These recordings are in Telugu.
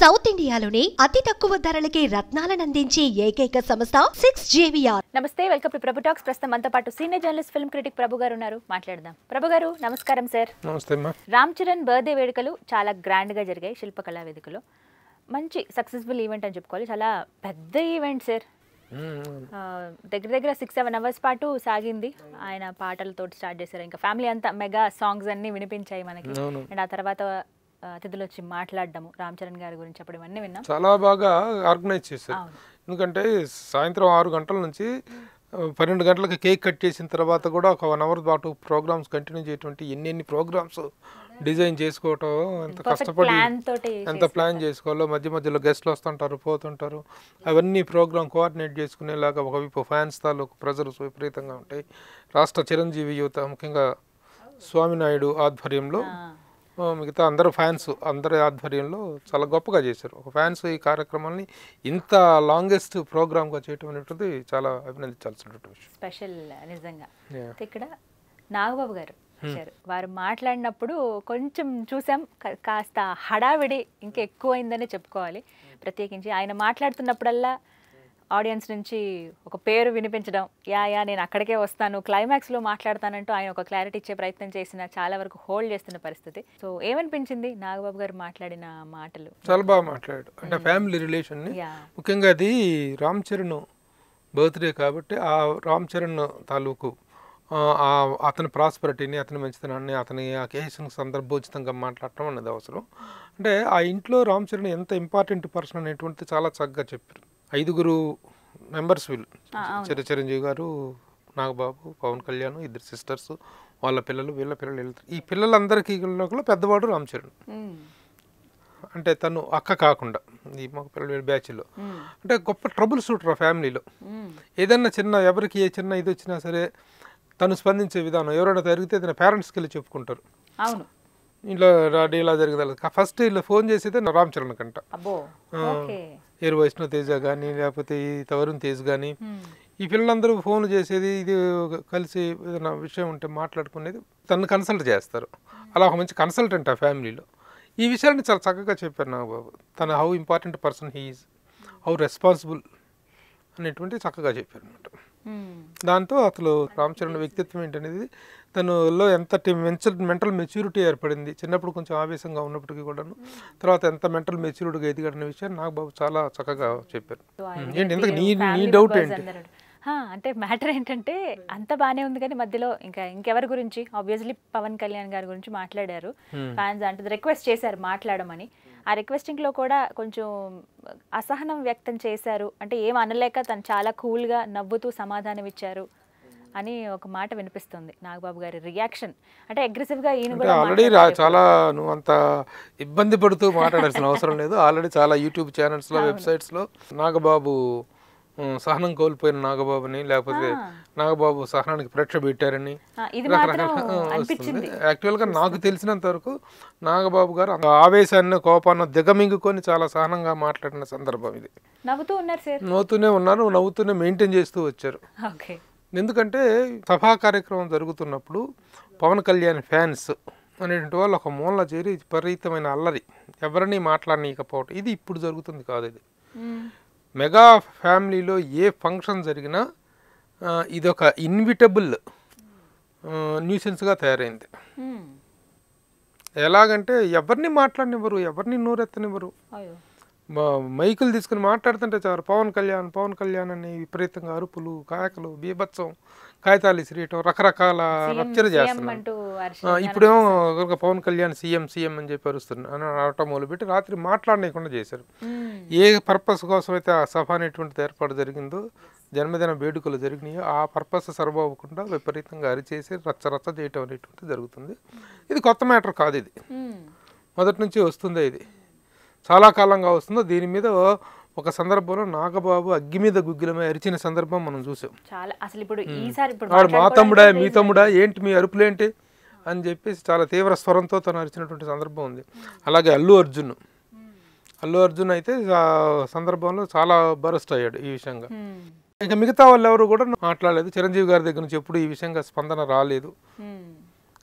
సౌత్ ఇండియాలోనే అతి తక్కువ ధరలకి రత్నాలనందించే ఏకైక సంస్థ సిక్స్ జేవిఆర్ నమస్తే వెల్కమ్ టు ప్రభు టాక్స్ ప్రస్తుతం మనతో పాటు senior journalist film critic Prabhu గారు ఉన్నారు మాట్లాడదాం ప్రభు గారు నమస్కారం సార్ నమస్తే అమ్మా రామ్ చరణ్ బర్త్డే వేడుకలు చాలా గ్రాండ్గా జరిగాయి శిల్పకళా వేదికలో మంచి సక్సెస్ఫుల్ ఈవెంట్ అని చెప్పుకోవాలి చాలా పెద్ద ఈవెంట్ సార్ ఆ, దగ్గర దగ్గర సిక్స్ సెవెన్ అవర్స్ పాటు సాగింది ఆయన పాటలతో స్టార్ట్ చేశారు ఇంకా ఫ్యామిలీ అంతా మెగా సాంగ్స్ అన్ని వినిపించాయి మనకి అవును. అండ్ ఆ తర్వాత ఆ, అతిథులు వచ్చి మాట్లాడడము రామ్ చరణ్ గారి గురించి చెప్పడం ఇవన్నీ విన్నాం చాలా బాగా ఆర్గనైజ్ చేశారు అవును. ఎందుకంటే సాయంత్రం ఆరు గంటల నుంచి ఆ, పన్నెండు గంటలకు కేక్ కట్ చేసిన తర్వాత కూడా ఒక వన్ అవర్ పాటు ప్రోగ్రామ్స్ కంటిన్యూ చేయటువంటి ఎన్ని ఎన్ని ప్రోగ్రామ్స్ డిజైన్ చేసుకోవటం ఎంత Perfect కష్టపడి plan తోటి ఎంత ప్లాన్ చేసుకోవాలో మధ్య మధ్యలో గెస్ట్లు వస్తుంటారు పోతుంటారు అవన్నీ ప్రోగ్రామ్ కోఆర్డినేట్ చేసుకునేలాగా ఒకవైపు ఫ్యాన్స్ తాలూకు ప్రెజర్స్ విపరీతంగా ఉంటాయి రాష్ట్ర చిరంజీవి యువత ముఖ్యంగా స్వామినాయుడు ఆధ్వర్యంలో ఆ, మిగతా అందరు ఫ్యాన్స్ అందరి ఆధ్వర్యంలో చాలా గొప్పగా చేశారు ఒక ఫ్యాన్స్ ఈ కార్యక్రమాన్ని ఇంత లాంగెస్ట్ ప్రోగ్రామ్గా చేయటం అనేటువంటిది చాలా అభినందించాల్సినటువంటి విషయం స్పెషల్ నిజంగా Yeah. అయితే ఇక్కడ నాగబాబు గారు వచ్చారు వారు మాట్లాడినప్పుడు కొంచెం చూసాం కా- కాస్త హడావిడి ఇంకా ఎక్కువైందని చెప్పుకోవాలి ప్రత్యేకించి ఆయన మాట్లాడుతున్నప్పుడల్లా ఆడియన్స్ నుంచి ఒక పేరు వినిపించడం యా యా నేను అక్కడికే వస్తాను క్లైమాక్స్లో మాట్లాడతానంటూ ఆయన ఒక క్లారిటీ ఇచ్చే ప్రయత్నం చేసిన చాలా వరకు హోల్డ్ చేస్తున్న పరిస్థితి సో ఏమనిపించింది నాగబాబు గారు మాట్లాడిన మాటలు చాలా బాగా మాట్లాడాడు అంటే ఫ్యామిలీ రిలేషన్ని యా ముఖ్యంగా అది రామ్ చరణ్ బర్త్డే కాబట్టి ఆ రామ్ చరణ్ తాలూకు ఆ, ఆ అతని ప్రాస్పరిటీని అతని మంచితనాన్ని అతని అకేషన్ సందర్భోచితంగా మాట్లాడటం అనేది అవసరం అంటే ఆ ఇంట్లో రామ్ చరణ్ ఎంత ఇంపార్టెంట్ పర్సన్ అనేటువంటిది చాలా చక్కగా చెప్పారు ఐదుగురు మెంబర్స్ వీళ్ళు చిర చిరంజీవి గారు నాగబాబు పవన్ కళ్యాణ్ ఇద్దరు సిస్టర్స్ వాళ్ళ పిల్లలు వీళ్ళ పిల్లలు వెళ్తారు ఈ పిల్లలందరికీ కూడా పెద్దవాడు రామ్ చరణ్ మ్మ్. అంటే తను అక్క కాకుండా ఈ మగ పిల్లల బ్యాచ్లో అంటే గొప్ప ట్రబుల్ షూటర్ ఆ ఫ్యామిలీలో మ్మ్. ఏదన్నా చిన్న ఎవరికి ఏ చిన్న ఇది వచ్చినా సరే తను స్పందించే విధానం ఎవరైనా జరిగితే తన పేరెంట్స్కి వెళ్ళి చెప్పుకుంటారు అవును ఇంట్లో డాడీ ఇలా జరిగింది ఫస్ట్ ఇలా ఫోన్ చేసేదే నా రామ్ చరణ్ కంట అబ్బో ఓకే ఏరు వైష్ణవ్ తేజ కానీ లేకపోతే ఈ తవరుణ్ తేజ్ కానీ మ్మ్. ఈ పిల్లలందరూ ఫోన్లు చేసేది ఇది ఒక కలిసి ఏదైనా విషయం ఉంటే మాట్లాడుకునేది తను కన్సల్ట్ చేస్తారు అలా ఒక మంచి కన్సల్టెంట్ ఆ ఫ్యామిలీలో ఈ విషయాన్ని చాలా చక్కగా చెప్పారు నాకు బాబు తన how important person he is how responsible అనేటువంటి చక్కగా చెప్పారు అనమాట మ్మ్. దాంతో అసలు రామ్ చరణ్ వ్యక్తిత్వం ఏంటనేది తనలో ఎంత మెంటల్ మెంటల్ మెచ్యూరిటీ ఏర్పడింది చిన్నప్పుడు కొంచెం ఆవేశంగా ఉన్నప్పటికీ కూడాను తర్వాత ఎంత మెంటల్ మెచ్యూరిటీగా ఎదిగాడనే విషయాన్ని నాకు బాబు చాలా చక్కగా చెప్పారు సో ఆయన ఏంటి ఇంతకు నీ నీ family డౌట్ members ఏంటి అందరూ. హా, అంటే మ్యాటర్ ఏంటంటే అంత బానే ఉంది కానీ మధ్యలో ఇంకా ఇంకెవరి గురించి ఆబ్వియస్లీ పవన్ కళ్యాణ్ గారి గురించి మాట్లాడారు ఫ్యాన్స్ అంటే రిక్వెస్ట్ చేశారు మాట్లాడమని ఆ రిక్వెస్టింగ్ లో కూడా కొంచెం అసహనం వ్యక్తం చేశారు అంటే ఏం అనలేక తను చాలా కూల్ గా నవ్వుతూ సమాధానం ఇచ్చారు అని ఒక మాట వినిపిస్తుంది నాగబాబు గారి రియాక్షన్ అంటే అగ్రెసివ్ గా ఈయన అంటే కూడా ఆల్రెడీ రా చాలా నువ్వు అంత ఇబ్బంది పడుతూ మాట్లాడాల్సిన అవసరం లేదు ఆల్రెడీ చాలా యూట్యూబ్ ఛానల్స్లో వెబ్సైట్స్లో నాగబాబు ఉమ్, సహనం కోల్పోయిన నాగబాబుని లేకపోతే నాగబాబు సహనానికి పరీక్ష పెట్టారని ఆ, ఇది మాత్రం వస్తుంది అనిపించింది యాక్చువల్గా నాకు తెలిసినంత వరకు నాగబాబు గారు అంత ఆవేశాన్ని కోపాన్ని దిగమింగుకొని చాలా సహనంగా మాట్లాడిన సందర్భం ఇది నవ్వుతూ ఉన్నారు సార్ నవ్వుతూనే ఉన్నారు నవ్వుతూనే మెయింటైన్ చేస్తూ వచ్చారు ఓకే ఎందుకంటే సభా కార్యక్రమం జరుగుతున్నప్పుడు పవన్ కళ్యాణ్ ఫ్యాన్స్ అనేటువంటి వాళ్ళు ఒక మూల చేరి విపరీతమైన అల్లరి ఎవరిని మాట్లాడనీయకపోవటం ఇది ఇప్పుడు జరుగుతుంది కాదు ఇది మెగా ఫ్యామిలీలో ఏ ఫంక్షన్ జరిగినా ఆ, ఇదొక ఇన్విటబుల్ న్యూసెన్స్గా తయారైంది ఎలాగంటే ఎవరిని మాట్లాడనివ్వరు ఎవరిని నోరెత్తనివ్వరు అయ్యో మా- మైకులు తీసుకుని మాట్లాడుతుంటే చాలు పవన్ కళ్యాణ్ పవన్ కళ్యాణ్ అని విపరీతంగా అరుపులు కాయకలు బీభత్సం కాగితాలు ఇసిరియటం రకరకాల రప్చర్ సీఎం చేస్తున్నారు అంటూ అరిచి ఆ, ఇప్పుడేమో ఒక పవన్ కళ్యాణ్ సీఎం సీఎం అని చెప్పి అరుస్తున్నారు అనటం మొదలుపెట్టి రాత్రి మాట్లాడనీయకుండా చేశారు ఏ పర్పస్ కోసం అయితే ఆ సభ అనేటువంటిది ఏర్పాటు జరిగిందో జన్మదిన వేడుకలు జరిగినాయో ఆ పర్పస్ సర్వవ్వకుండా విపరీతంగా అరిచేసి రచ్చ రచ్చ చేయటం అనేటువంటిది జరుగుతుంది ఇది కొత్త మ్యాటర్ కాదు ఇది మొదటి నుంచి వస్తుందే ఇది చాలా కాలంగా వస్తుందో దీని మీద ఒక సందర్భంలో నాగబాబు అగ్గి మీద గుగ్గిలమై అరిచిన సందర్భం మనం చూసాం చాలా అసలు ఇప్పుడు ఈసారి ఇప్పుడు వాడు మా మాట్లాడుకోవడానికి తమ్ముడా మీ reason తమ్ముడా ఏంటి మీ అరుపులేంటి అని చెప్పేసి చాలా తీవ్ర స్వరంతో తను అరిచినటువంటి సందర్భం ఉంది అలాగే అల్లు అర్జున్ అల్లు అర్జున్ అయితే ఆ సందర్భంలో చాలా బరస్ట్ అయ్యాడు ఈ విషయంగా Hmm. ఇంకా మిగతా వాళ్ళు ఎవరు కూడా మాట్లాడలేదు చిరంజీవి గారి దగ్గర నుంచి ఎప్పుడు ఈ విషయంగా స్పందన రాలేదు Hmm.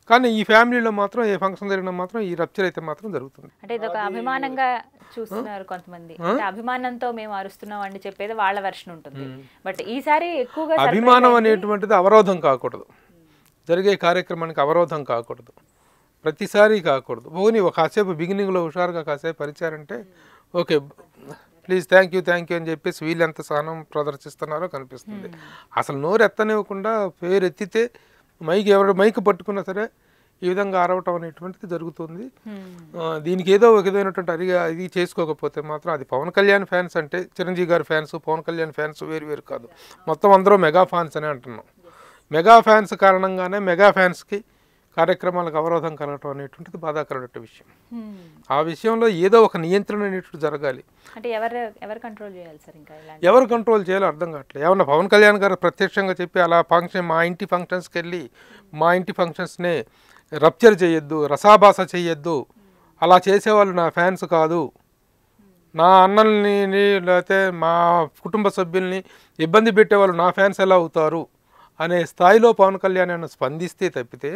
కానీ ఈ ఫ్యామిలీలో మాత్రం ఏ ఫంక్షన్ జరిగినా మాత్రం ఈ రప్చర్ అయితే మాత్రం జరుగుతుంది అంటే ఇది ఒక అభిమానంగా చూస్తున్నారు కొంతమంది అంటే అభిమానంతో మేము అరుస్తున్నాం అని చెప్పేది వాళ్ళ వెర్షన్ ఉంటుంది బట్ ఈసారి ఎక్కువగా surprise అభిమానం అయింది. అనేటువంటిది అవరోధం కాకూడదు జరిగే కార్యక్రమానికి అవరోధం కాకూడదు ప్రతిసారి కాకూడదు పోనీ ఒక కాసేపు బిగినింగ్లో హుషారుగా కాసేపు పరిచారంటే okay please thank you thank you అని చెప్పేసి వీళ్ళు ఎంత సహనం ప్రదర్శిస్తున్నారో కనిపిస్తుంది అసలు నోరు ఎత్తనివ్వకుండా పేరు ఎత్తితే మైక్ ఎవరు మైక్ పట్టుకున్నా సరే ఈ విధంగా అరవటం అనేటువంటిది జరుగుతుంది Hmm. ఆ, దీనికి ఏదో ఒక విధమైనటువంటి అరిగా ఇది చేసుకోకపోతే మాత్రం అది పవన్ కళ్యాణ్ ఫ్యాన్స్ అంటే చిరంజీవి గారి ఫ్యాన్స్ పవన్ కళ్యాణ్ ఫ్యాన్స్ వేరు వేరు కాదు మొత్తం అందరూ మెగా ఫ్యాన్స్ అని అంటున్నాం మెగా ఫ్యాన్స్ కారణంగానే మెగా ఫ్యాన్స్కి కార్యక్రమాలకు అవరోధం కలగటం అనేటువంటిది బాధాకరమైన విషయం Hmm. ఆ విషయంలో ఏదో ఒక నియంత్రణ అనేటువంటి జరగాలి అంటే ఎవరు ఎవరు కంట్రోల్ చేయాలి సార్ ఇంకా ఇలాంటి ఎవరు కంట్రోల్ చేయాలో అర్థం కావట్లేదు ఏమన్నా పవన్ కళ్యాణ్ గారు ప్రత్యక్షంగా చెప్పి అలా ఫంక్షన్ మా ఇంటి ఫంక్షన్స్కి వెళ్ళి మా ఇంటి ఫంక్షన్స్నే రప్చర్ చేయొద్దు రసాభాస చేయొద్దు అలా చేసేవాళ్ళు నా ఫ్యాన్స్ కాదు నా అన్నల్ని ని- లేకపోతే మా కుటుంబ సభ్యుల్ని ఇబ్బంది పెట్టేవాళ్ళు నా ఫ్యాన్స్ ఎలా అవుతారు అనే స్థాయిలో పవన్ కళ్యాణ్ అన్న స్పందిస్తే తప్పితే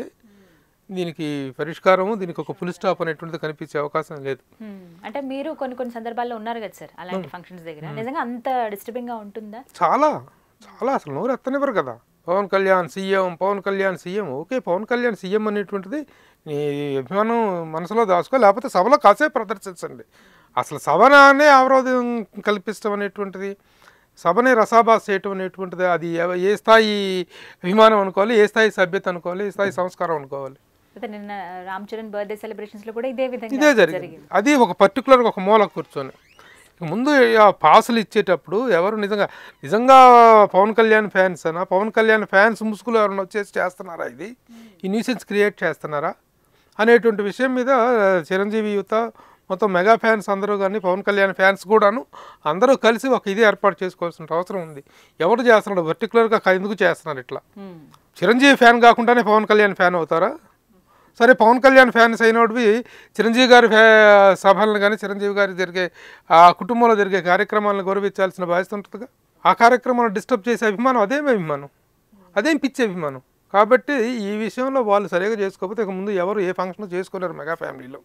దీనికి పరిష్కారము దీనికి ఒక ఫుల్ స్టాప్ అనేటువంటిది కనిపించే అవకాశం లేదు Hmm. అంటే మీరు కొన్ని కొన్ని సందర్భాల్లో ఉన్నారు కదా సార్ అలాంటి ఫంక్షన్స్ దగ్గర నిజంగా అంత డిస్టర్బింగ్ గా ఉంటుందా చాలా చాలా అసలు నోరు ఎత్తనివ్వరు కదా Pawan Kalyan CM Pawan Kalyan CM okay Pawan Kalyan CM అనేటువంటిది నీ అభిమానం మనసులో దాచుకో లేకపోతే సభలో కాసేపు ప్రదర్శించండి అసలు సభనే అవరోధం కల్పించడం అనేటువంటిది సభనే రసాభాస్ చేయటం అనేటువంటిది అది ఎవ- ఏ స్థాయి అభిమానం అనుకోవాలి ఏ స్థాయి సభ్యత అనుకోవాలి ఏ స్థాయి సంస్కారం అనుకోవాలి అయితే నిన్న రామ్ చరణ్ బర్త్డే సెలబ్రేషన్స్ లో కూడా ఇదే ఇదే విధంగా జరిగింది అది ఒక పర్టికులర్ ఒక మూల కూర్చొని ఇక ముందు ఆ పాసులు ఇచ్చేటప్పుడు ఎవరు నిజంగా నిజంగా పవన్ కళ్యాణ్ ఫ్యాన్స్ అనా పవన్ కళ్యాణ్ ఫ్యాన్స్ ముసుగులు ఎవరైనా వచ్చేసి చేస్తున్నారా ఇది ఈ న్యూసెన్స్ క్రియేట్ చేస్తున్నారా అనేటువంటి విషయం మీద ఆ, చిరంజీవి యువత మొత్తం మెగా ఫ్యాన్స్ అందరూ కానీ పవన్ కళ్యాణ్ ఫ్యాన్స్ కూడాను అందరూ కలిసి ఒక ఇది ఏర్పాటు చేసుకోవాల్సిన అవసరం ఉంది ఎవరు చేస్తున్నాడు పర్టికులర్గా ఎందుకు చేస్తున్నారు ఇట్లా Hmm. చిరంజీవి ఫ్యాన్ కాకుండానే పవన్ కళ్యాణ్ ఫ్యాన్ అవుతారా సరే పవన్ కళ్యాణ్ ఫ్యాన్స్ అయినోడివి చిరంజీవి గారి ఫ్యా సభలను కానీ చిరంజీవి గారి జరిగే ఆ కుటుంబంలో జరిగే కార్యక్రమాలను గౌరవించాల్సిన బాధ్యత ఉంటుందిగా ఆ కార్యక్రమాలను డిస్టర్బ్ చేసే అభిమానం అదేం అభిమానం అదేం పిచ్చి అభిమానం కాబట్టి ఈ విషయంలో వాళ్ళు సరిగా చేసుకోకపోతే ఇక ముందు ఎవరు ఏ ఫంక్షన్ చేసుకోలేరు మెగా ఫ్యామిలీలో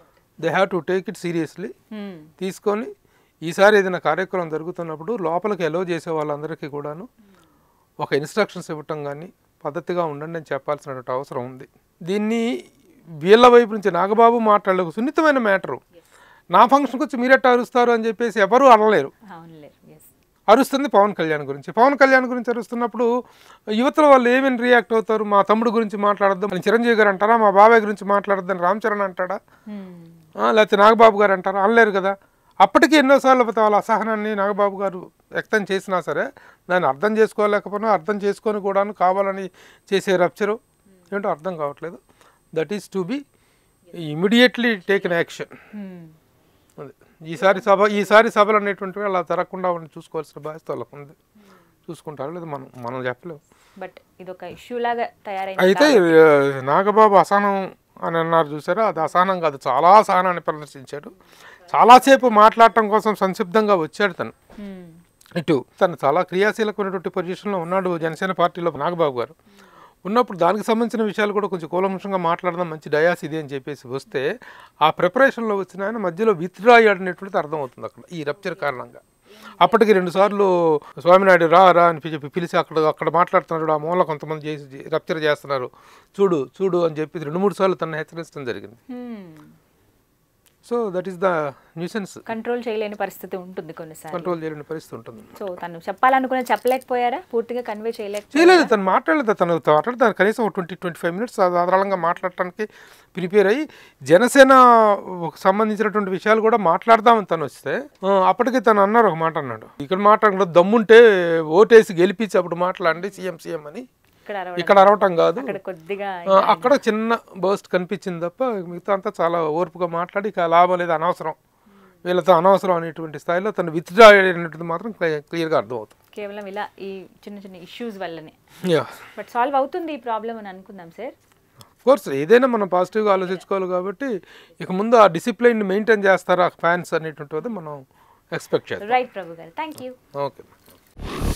they have to take it seriously Hmm. తీసుకొని ఈసారి ఏదైనా కార్యక్రమం జరుగుతున్నప్పుడు లోపలికి ఎలో చేసే వాళ్ళందరికీ కూడాను ఒక ఇన్స్ట్రక్షన్స్ ఇవ్వటం కానీ పద్ధతిగా ఉండండి అని చెప్పాల్సినటువంటి అవసరం ఉంది దీన్ని వీళ్ళ వైపు నుంచి నాగబాబు మాట్లాడలేక సున్నితమైన మ్యాటరు నా ఫంక్షన్కి వచ్చి మీరెట్టా అరుస్తారు అని చెప్పేసి ఎవరు అనలేరు అవునులే ఎస్ అరుస్తుంది పవన్ కళ్యాణ్ గురించి పవన్ కళ్యాణ్ గురించి అరుస్తున్నప్పుడు యువతల వాళ్ళు ఏమేమి రియాక్ట్ అవుతారు మా తమ్ముడు గురించి మాట్లాడద్దు అని చిరంజీవి గారు అంటారా మా బాబాయ్ గురించి మాట్లాడద్దని రామ్ చరణ్ అంటాడా ఆ, లేకపోతే నాగబాబు గారు అంటారు అనలేరు కదా అప్పటికి ఎన్నోసార్లు వాళ్ళ అసహనాన్ని నాగబాబు గారు వ్యక్తం చేసినా సరే దాన్ని అర్థం చేసుకోలేకపోయినా అర్థం చేసుకొని కూడాను కావాలని చేసే రప్చరు ఏంటో అర్థం కావట్లేదు that is to be immediately taken action అది ఈసారి సభ ఈసారి సభలు అనేటువంటివి అలా జరగకుండా ఉండి చూసుకోవాల్సిన బాధ్యత వాళ్ళకు ఉంది చూసుకుంటారు లేదు మనం మనం చెప్పలేము బట్ ఇది ఒక ఇష్యూ లాగా తయారైంది అయితే ఆ, నాగబాబు అసహనం అని అన్నారు చూసారా అది అసహనం కాదు చాలా అసహనాన్ని ప్రదర్శించాడు చాలాసేపు మాట్లాడటం కోసం సంసిద్ధంగా వచ్చాడు తను Hmm. ఇటు తను చాలా క్రియాశీలకమైనటువంటి పొజిషన్లో ఉన్నాడు జనసేన పార్టీలో నాగబాబు గారు ఉన్నప్పుడు దానికి సంబంధించిన విషయాలు కూడా కొంచెం కూలంకంగా మాట్లాడదాం మంచి డయాస్ ఇది అని చెప్పేసి వస్తే ఆ ప్రిపరేషన్లో వచ్చిన ఆయన మధ్యలో విత్డ్రా అయ్యాడనేటువంటిది అర్థమవుతుంది అక్కడ ఈ రప్చర్ కారణంగా అప్పటికి రెండు సార్లు స్వామినాయుడు రా రా అని చెప్పి పిలిచి అక్కడ అక్కడ మాట్లాడుతున్నాడు ఆ మూల కొంతమంది చేసి రప్చర్ చేస్తున్నారు చూడు చూడు అని చెప్పి రెండు మూడు సార్లు తను హెచ్చరించడం జరిగింది Hmm. So that is the nuisance control చేయలేని పరిస్థితి ఉంటుంది కొన్నిసార్లు కంట్రోల్ చేయలేని పరిస్థితి ఉంటుంది సో తను చెప్పాలనుకున్న చెప్పలేకపోయారా పూర్తిగా కన్వే చేయలేకపోయారా చేయలేదు తను మాట్లాడలేదు తను మాట్లాడతాను కనీసం ఒక ట్వంటీ ట్వంటీ ఫైవ్ మినిట్స్ సాధారణంగా మాట్లాడటానికి ప్రిపేర్ అయ్యి జనసేన సంబంధించినటువంటి విషయాలు కూడా మాట్లాడదామని తను వస్తే ఆ, అప్పటికి తను అన్నారు ఒక మాట అన్నాడు ఇక్కడ మాట్లాడకుండా దమ్ముంటే ఓటేసి గెలిపించి అప్పుడు మాట్లాడండి సీఎం సీఎం అని ఇక్కడ అరవడం ఇక్కడ అరవటం కాదు అక్కడ కొద్దిగా ఆ, అక్కడ చిన్న బర్స్ట్ కనిపించింది తప్ప మిగతా అంతా చాలా ఓర్పుగా మాట్లాడి ఇక లాభం లేదు అనవసరం వీళ్ళతో అనవసరం అనేటువంటి స్థాయిలో తను విత్డ్రా అయినటువంటి మాత్రం క్లియర్గా అర్థమవుతుంది కేవలం ఇలా ఈ చిన్న చిన్న ఇష్యూస్ వల్లనే యా బట్ సాల్వ్ అవుతుంది ఈ ప్రాబ్లం అని అనుకుందాం సార్ కోర్స్ ఏదైనా మనం పాజిటివ్గా ఆలోచించుకోవాలి కాబట్టి ఇక ముందు ఆ డిసిప్లైన్ మెయింటైన్ చేస్తారా ఫ్యాన్స్ అనేటువంటిది మనం ఎక్స్పెక్ట్ చేద్దాం రైట్ ప్రభు గారు థ్యాంక్ యూ ఓకే